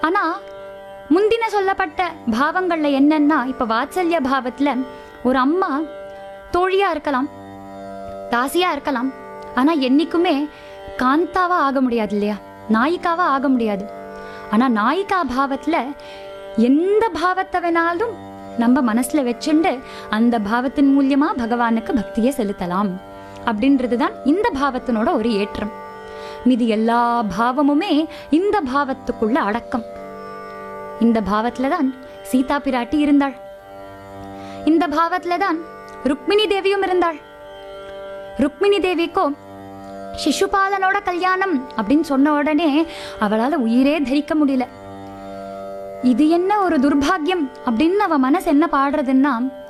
ஆனா முந்தின சொல்லப்பட்ட பாவங்கள்ல என்னன்னா இப்ப வாத்சல்ய பாவத்துல ஒரு அம்மா தோழியா இருக்கலாம் தாசியா இருக்கலாம் ஆனா என்னைக்குமே காந்தாவா ஆக முடியாது இல்லையா நாயிக்காவா ஆக முடியாது ஆனா நாயிகா பாவத்துல எந்த பாவத்தை வேணாலும் நம்ம மனசுல வச்சுண்டு அந்த பாவத்தின் மூலியமா பகவானுக்கு பக்தியை செலுத்தலாம் அப்படின்றது தான் இந்த பாவத்தினோட ஒரு ஏற்றம் மீதி எல்லா பாவமுமே இந்த பாவத்துக்குள்ள அடக்கம் இந்த பாவத்துல தான் சீதா பிராட்டி இருந்தாள் இந்த பாவத்துல தான் ருக்மிணி தேவியும் இருந்தாள் ருக்மிணி தேவிக்கோ சிசுபாலனோட கல்யாணம் அப்படின்னு சொன்ன உடனே அவளால உயிரே தரிக்க முடியல இது என்ன ஒரு துர்பாக்கியம் அப்படின்னு அவ மனசு என்ன பாடுறதுன்னா